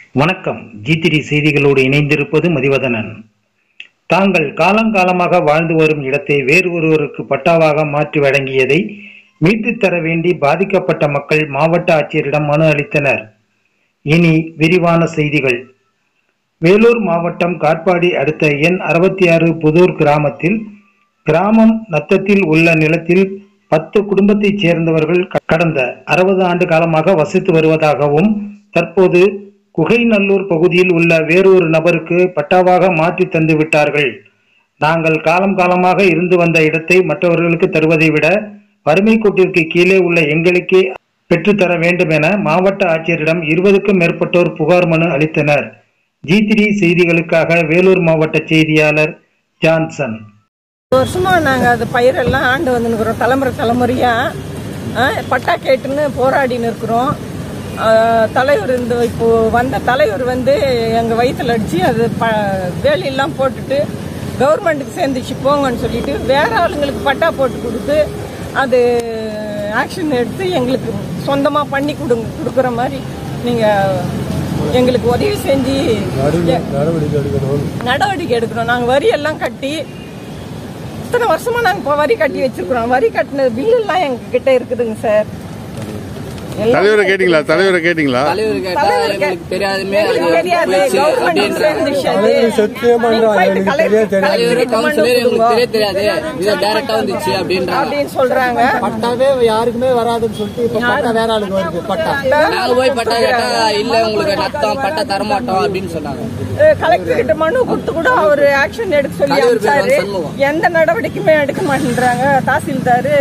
வணக்கம் ஜி செய்திகளோடு இணைந்திருப்பது மதிவதனன் தாங்கள் காலங்காலமாக வாழ்ந்து வரும் இடத்தை வேறு ஒருவருக்கு பட்டாவாக மாற்றி வழங்கியதை மீட்டுத் தர வேண்டி பாதிக்கப்பட்ட மக்கள் மாவட்ட ஆட்சியரிடம் மனு அளித்தனர் இனி விரிவான செய்திகள் வேலூர் மாவட்டம் காட்பாடி அடுத்த எண் அறுபத்தி ஆறு புதூர் கிராமத்தில் கிராமம் நத்தத்தில் உள்ள நிலத்தில் பத்து குடும்பத்தைச் சேர்ந்தவர்கள் க- கடந்த அறுபது ஆண்டு காலமாக வசித்து வருவதாகவும் தற்போது குகைநல்லூர் பகுதியில் உள்ள வேறொரு நபருக்கு பட்டாவாக மாற்றி தந்து விட்டார்கள் நாங்கள் காலம் காலமாக இருந்து வந்த இடத்தை மற்றவர்களுக்கு தருவதை விட வறுமை கோட்டிற்கு கீழே உள்ள எங்களுக்கே பெற்றுத்தர வேண்டும் என மாவட்ட ஆட்சியரிடம் இருபதுக்கும் மேற்பட்டோர் புகார் மனு அளித்தனர் ஜி த்ரீ செய்திகளுக்காக வேலூர் மாவட்ட செய்தியாளர் ஜான்சன் வருஷமா நாங்க அது பயிரெல்லாம் ஆண்டு வந்துருக்கிறோம் தலைமுறை தலைமுறையா ஆ, பட்டா கேட்டுன்னு போராடின்னு இருக்கிறோம் ஆ, தலைவர் இந்த இப்போ வந்த தலைவர் வந்து எங்க வயித்துல அடிச்சு அது ப வேலையெல்லாம் போட்டுட்டு கவர்மெண்ட்டுக்கு சேர்ந்துச்சு போங்கன்னு சொல்லிட்டு வேற ஆளுங்களுக்கு பட்டா போட்டு கொடுத்து அது ஆக்ஷன் எடுத்து எங்களுக்கு சொந்தமா பண்ணி கொடுங்க கொடுக்குற மாதிரி நீங்க எங்களுக்கு உதவி செஞ்சு நடவடிக்கை எடுக்கணும் நாங்க வரி எல்லாம் கட்டி இத்தனை வருஷமா நாங்க இப்போ வரி கட்டி வச்சிருக்கிறோம் வரி கட்டின பில்லு எல்லாம் எங்க கிட்ட இருக்குதுங்க சார் எல்லாம் தலைவரை கேட்டீங்களா தலைவரை கேட்டீங்களா தலைவர் கேட்டா தலைவர் கே- எங்களுக்கு தெரியாதுமே எங்களுக்கு தெரியாது கவர்மெண்ட் சேர்ந்துச்சு அது. நீங்க போயிட்டு கலெக்டர் தலைவர் கலெக்டருக்கு மனு கவுன்சிலர் எங்களுக்கு கொடுங்க. தெரிய தெரியாது இது டைரக்டா வந்துச்சு அப்படின்றாங்க அப்படின்னு சொல்றாங்க பட்டாவே யாருக்குமே வராதுன்னு சொல்லிட்டு இப்ப பட்டா வேற ஆளுக்கு வருது பட்டா நாங்க போய் பட்டா கேட்டா இல்ல உங்களுக்கு நத்தம் பட்டா தரமாட்டோம் அப்படின்னு சொன்னாங்க கலெக்டர் கிட்ட மனு கொடுத்து கூட அவர் ஆக்ஷன் எடுக்க சொல்லி தலைவர் பேர் அனுப்பிச்சாரு சண்முகம். எந்த நடவடிக்கையுமே எடுக்க மாட்டேன்றாங்க தாசில்தார்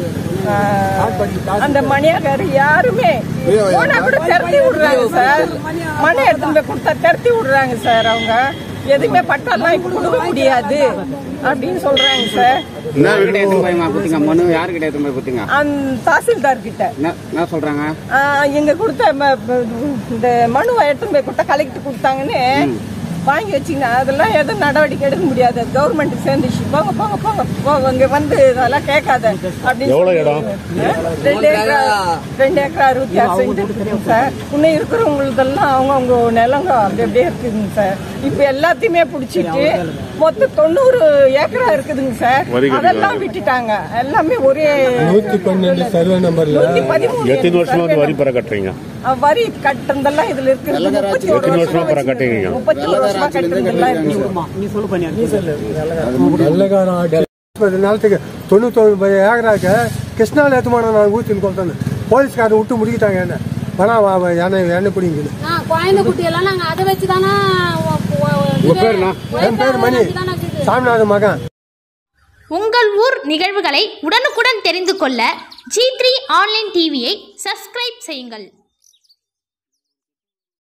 அந்த மணியாகாரு யாருமே போனா கூட திரட்டி விடுறாங்க சார் மனு எடுத்துட்டு போய் கொடுத்தா திரட்டி விடுறாங்க சார் அவங்க எதுவுமே பட்டாலாம் இப்ப கொடுக்க முடியாது அப்படின்னு சொல்றாங்க சார் என்ன குத்திங்க மனு யாருக்கிட்ட எடுத்து போய் குத்திங்க அந்த தாசில்தார் கிட்ட என்ன என்ன சொல்றாங்க ஆஹ் இங்க கொடுத்த ம- ம- இந்த மனுவை எடுத்துட்டு போய் கொடுத்தா கலெக்டர் கொடுத்தாங்கன்னு வாங்கி வச்சீங்கன்னா அதெல்லாம் எதுவும் நடவடிக்கை எடுக்க முடியாது கவர்மெண்ட் சேர்ந்துச்சு போங்க போங்க போங்க போங்க இங்க வந்து இதெல்லாம் கேட்காத அப்படின்னு எவ்வளவு இடம் ரெண்டு ஏக்கரா ரெண்டு ஏக்கரா அறுபத்தி ஆறு சென்ட் இருக்குங்க சார் இன்னும் இருக்கிறவங்களுதெல்லாம் அவங்க அவங்க நிலங்க அப்படி அப்படியே இருக்குதுங்க சார் இப்ப எல்லாத்தையுமே பிடிச்சிட்டு மொத்தம் தொண்ணூறு ஏக்கரா இருக்குதுங்க சார் வரி கட்டிக்கலாம். அதெல்லாம் விட்டுட்டாங்க எல்லாமே ஒரே நூத்தி பன்னெண்டு சர்வே நம்பர்ல நூத்தி பதிமூணு எத்தனை வருஷமா வந்து வரி பெற கட்டுறீங்க அஹ் வரி கட்டுறதெல்லாம் இதுல இருக்கு முப்பத்தி ஒரு எத்தனை வருஷமா வருஷமா பெற கட்டுறீங்க? முப்பத்தி ஒரு வருஷமா கட்டுறதெல்லாம் இருக்கு வெள்ளக்காரன் ஆட்சி முப்பது நிலத்துக்கு தொண்ணூத்தொன்பது ஏக்கராக்கு கிருஷ்ணாவில் ஏற்றுமான நான் ஊற்றின்னு கொடுத்தேன் போலீஸ்காரன் விட்டு முடிக்கிட்டாங்க என்ன வேணா வா வா, எண்ணெய் எண்ணெய் பிடிங்குது ஆ, குழந்தை குட்டி எல்லாம் நாங்க அதை வச்சுதானே ஒ- ஒ- இதுவே என் பேர் மணி வச்சுதானே இருக்குது. சாமிநாதன் மகன் உங்கள் ஊர் நிகழ்வுகளை உடனுக்குடன் தெரிந்து கொள்ள ஜி த்ரீ ஆன்லைன் டிவியை சப்ஸ்கிரைப் செய்யுங்கள்